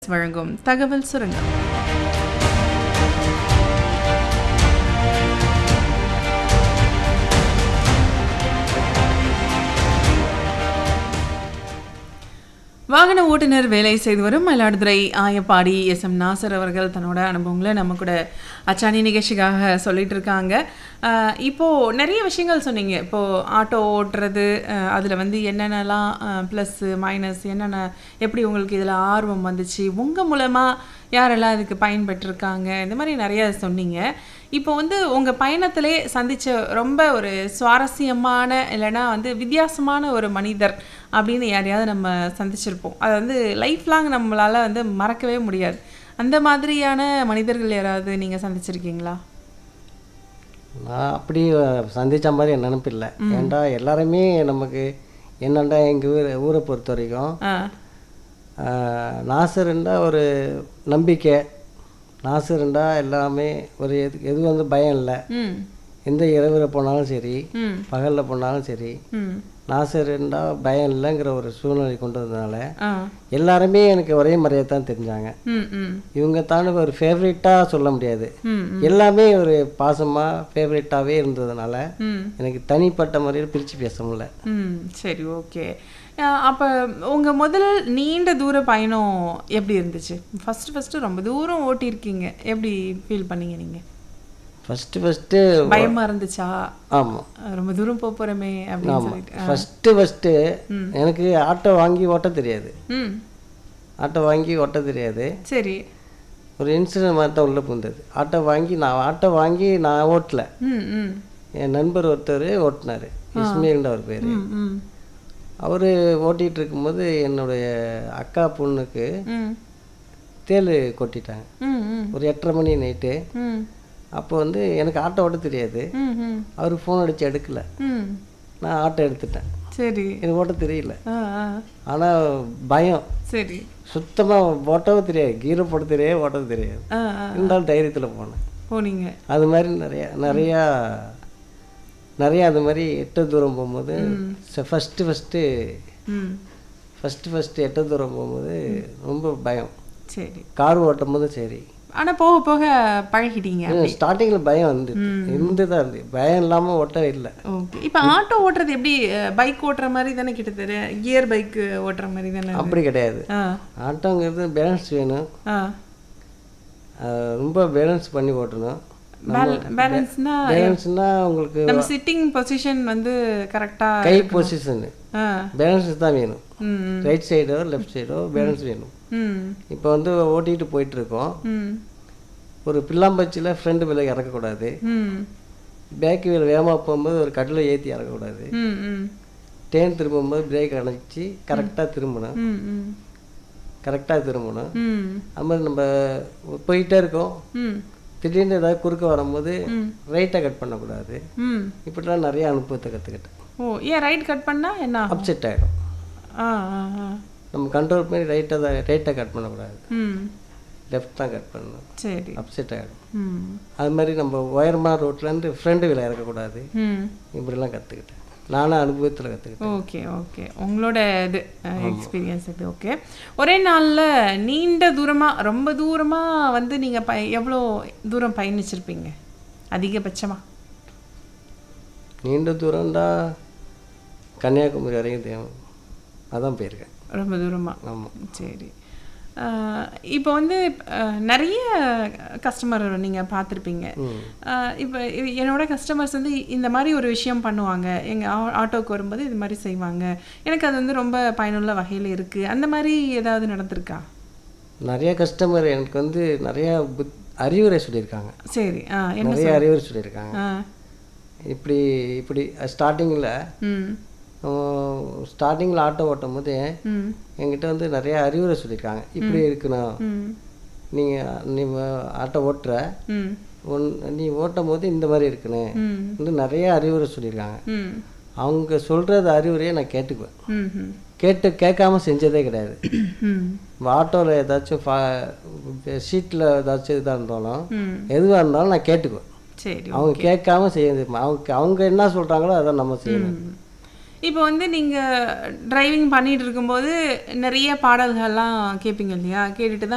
வழங்கும் தகவல் சுரங்கம் வாகன ஓட்டுநர் வேலை செய்து வரும் மயிலாடுதுறை ஆயப்பாடி எஸ் எம் நாசர் அவர்கள் தன்னோட அனுபவங்களை நம்ம கூட அச்சாணி நிகழ்ச்சிக்காக சொல்லிட்டு இருக்காங்க ஆஹ் இப்போ நிறைய விஷயங்கள் சொன்னீங்க இப்போ ஆட்டோ ஓட்டுறது ஆஹ் அதுல வந்து என்னென்னலாம் ப்ளஸ் மைனஸ் என்னென்ன எப்படி உங்களுக்கு இதில் ஆர்வம் வந்துச்சு உங்க மூலமா யாரெல்லாம் இதுக்கு பயன்பெற்றிருக்காங்க இந்த மாதிரி நிறைய சொன்னீங்க இப்போ வந்து உங்க பயணத்திலே சந்திச்ச ரொம்ப ஒரு சுவாரஸ்யமான இல்லைன்னா வந்து வித்தியாசமான ஒரு மனிதர் அப்படின்னு யாரையாவது நம்ம சந்திச்சிருப்போம் அதை வந்து லைஃப் லாங் நம்மளால வந்து மறக்கவே முடியாது அந்த மாதிரியான மனிதர்கள் யாராவது நீங்க சந்திச்சிருக்கீங்களா நான் அப்படி சந்தித்த மாதிரி என் நினப்பு இல்லை ஏன்டா எல்லாருமே நமக்கு என்னண்டா எங்கள் ஊர் ஊரை பொறுத்த வரைக்கும் ஆ ஆஹ், நாசருண்டா ஒரு நம்பிக்கை நாசருண்டா எல்லாமே ஒரு எது எது வந்து பயம் இல்லை ம் எந்த இரவில் போனாலும் சரி ம் பகலில் போனாலும் சரி ம் நாசருண்டா பயம் இல்லைங்கிற ஒரு சூழ்நிலை கொண்டு வந்ததுனால ஆ எல்லாருமே எனக்கு ஒரே முறையை தான் தெரிஞ்சாங்க ம் ம் இவங்க தான் ஒரு ஃபேவரட்டாக சொல்ல முடியாது ம் எல்லாமே ஒரு பாசமாக ஃபேவரட்டாகவே இருந்ததுனால ம் எனக்கு தனிப்பட்ட முறையில் பிரித்து பேச முடியல ம் சரி ஓகே அப்போ உங்கள் முதல் நீண்ட தூர பயணம் எப்படி இருந்துச்சு ஃபஸ்ட்டு ஃபஸ்ட்டு ரொம்ப தூரம் ஓட்டியிருக்கீங்க எப்படி ஃபீல் பண்ணீங்க நீங்கள் ஃபஸ்ட்டு ஃபஸ்ட்டு பயமாக இருந்துச்சா ஆமாம் அஹ் ரொம்ப தூரம் போக போகிறோமே அப்படின்னு சொல்லிட்டு ஃபஸ்ட்டு ஃபஸ்ட்டு எனக்கு ஆட்டோ வாங்கி ஓட்ட தெரியாது ம் ஆட்டோ வாங்கி ஓட்ட தெரியாது சரி ஒரு இன்சிடென்ட் மாதிரி தான் உள்ளே புகுந்தது ஆட்டோ வாங்கி நான் ஆட்டோ வாங்கி நான் ஓட்டல ம் ம் என் நண்பர் ஒருத்தர் ஓட்டினார் இஸ்மாயில்ன்ற அவர் பேர் ம் ம் அவர் ஓட்டிகிட்டு இருக்கும்போது என்னுடைய அக்கா பொண்ணுக்கு ம் தேள் கொட்டிட்டாங்க ம் ம் ஒரு எட்டரை மணி நைட்டு ம் அப்போ வந்து எனக்கு ஆட்டோ ஓட்ட தெரியாது ம் ம் அவர் ஃபோன் அடித்து எடுக்கல ம் நான் ஆட்டோ எடுத்துட்டேன் சரி எனக்கு ஓட்ட தெரியல ஆ ஆ ஆனால் பயம் சரி சுத்தமாக ஓட்டவும் தெரியாது கீரை போட தெரியாது ஓட்டவும் தெரியாது ஆ ஆ இருந்தாலும் தைரியத்தில் போனேன் போனீங்க அது மாதிரி நிறையா நிறையா நிறையா அது மாதிரி எட்டு தூரம் போகும்போது ஃபஸ்ட்டு ஃபஸ்ட்டு ம் ஃபஸ்ட்டு ஃபஸ்ட்டு எட்டு தூரம் போகும்போது ரொம்ப பயம் சரி கார் ஓட்டும் போதும் சரி ஆனால் போக போக பழகிட்டீங்க ஸ்டார்டிங்கில் பயம் வந்து இருந்து தான் இருந்து பயம் இல்லாமல் ஓட்டவே இல்லை ஓகே இப்போ ஆட்டோ ஓட்டுறது எப்படி பைக் ஓட்டுற மாதிரி தானே கிட்டத்தட்ட கியர் பைக் ஓட்டுற மாதிரி தானே அப்படி கிடையாது ஆ ஆட்டோங்கிறது பேலன்ஸ் வேணும் ஆ அஹ் ரொம்ப பேலன்ஸ் பண்ணி ஓட்டணும் பேலன்ஸ்னா பேலன்ஸ்னால் உங்களுக்கு நம்ம சிட்டிங் பொசிஷன் வந்து கரெக்டா கை பொசிஷனு ஆ பேலன்ஸ் தான் வேணும் ம் ரைட் சைடோ லெஃப்ட் சைடோ பேலன்ஸ் வேணும் ம் இப்போ வந்து ஓட்டிகிட்டு போயிட்டுருக்கோம் ம் ஒரு பில்லாம்பச்சியில் ஃப்ரண்ட் வீலை இறக்கக்கூடாது ம் பேக் வீல் வேகமாக போகும்போது ஒரு கட்டில் ஏற்றி இறக்கக்கூடாது ம் ம் டேன் திரும்பும்போது பிரேக் அணைச்சி கரெக்டாக திரும்பணும் ம் ம் கரெக்டாக திரும்பணும் ம் அது மாதிரி நம்ம போயிட்டே இருக்கோம் ம் திடீர்னு ஏதாவது குறுக்க வரும்போது ரைட்டை கட் பண்ணக்கூடாது ம் இப்படிலாம் நிறைய அனுபவத்தை கற்றுக்கிட்டேன் ஓ ஏன் ரைட் கட் பண்ணா என்ன ஆகும்? அப்செட் ஆகிடும் ஆ ஆ ஆ நம்ம கண்ட்ரோல் பண்ணி ரைட்டை தான் ரைட்டை கட் பண்ணக்கூடாது ம் லெஃப்ட் தான் கட் பண்ணணும் சரி அப்செட் ஆகிடும் ம் அது மாதிரி நம்ம உயரமான ரோட்லேருந்து ஃப்ரண்ட் வீலை இறக்கக்கூடாது ம் இப்படிலாம் கற்றுக்கிட்டேன் நானும் அனுபவத்தில் கற்றுக்கிட்டேன் ஓகே ஓகே உங்களோட இது எக்ஸ்பீரியன்ஸ் இது ஓகே ஒரே நாளில் நீண்ட தூரமாக ரொம்ப தூரமாக வந்து நீங்கள் ப எவ்வளோ தூரம் பயணிச்சிருப்பீங்க அதிகபட்சமாக நீண்ட தூரம்டா கன்னியாகுமரி வரைக்கும் தேவை அதான் போயிருக்கேன் ரொம்ப தூரமாக ஆமாம் சரி ஆஹ் இப்போ வந்து ஆஹ் நிறைய கஸ்டமர் நீங்கள் பார்த்துருப்பீங்க இப்போ என்னோட கஸ்டமர்ஸ் வந்து இந்த மாதிரி ஒரு விஷயம் பண்ணுவாங்க எங்கள் ஆட்டோக்கு வரும்போது இது மாதிரி செய்வாங்க எனக்கு அது வந்து ரொம்ப பயனுள்ள வகையில் இருக்குது அந்த மாதிரி ஏதாவது நடந்திருக்கா நிறைய கஸ்டமர் எனக்கு வந்து நிறையா புத் அறிவுரை சொல்லியிருக்காங்க சரி ஆ என்ன நிறைய அறிவுரை சொல்லியிருக்காங்க ஆ இப்படி இப்படி ஸ்டார்டிங்கில் ம் ஸ்டார்டிங்கில் ஆட்டோ ஓட்டும் போது ம் என்கிட்ட வந்து நிறைய அறிவுரை சொல்லியிருக்காங்க இப்படி இருக்கணும் ம் நீங்கள் நீ ஆட்டோ ஓட்டுற ம் ஒன் நீ ஓட்டும் போது இந்த மாதிரி இருக்கணும் ம் வந்து நிறைய அறிவுரை சொல்லியிருக்காங்க ம் அவங்க சொல்கிறது அறிவுரையை நான் கேட்டுக்குவேன் ம் ம் கேட்டு கேட்காம செஞ்சதே கிடையாது ம் ஆட்டோவில் ஏதாச்சும் ஃபா சீட்டில் ஏதாச்சும் இதாக இருந்தாலும் ம் எதுவாக இருந்தாலும் நான் கேட்டுக்குவேன் சரி அவங்க கேட்காம செய்ய அவங்க அவங்க என்ன சொல்கிறாங்களோ அதை நம்ம செய்யணும் ம். இப்போ வந்து நீங்கள் டிரைவிங் பண்ணிட்டு இருக்கும்போது நிறைய பாடல்கள்லாம் கேட்பீங்க இல்லையா கேட்டுட்டு தான்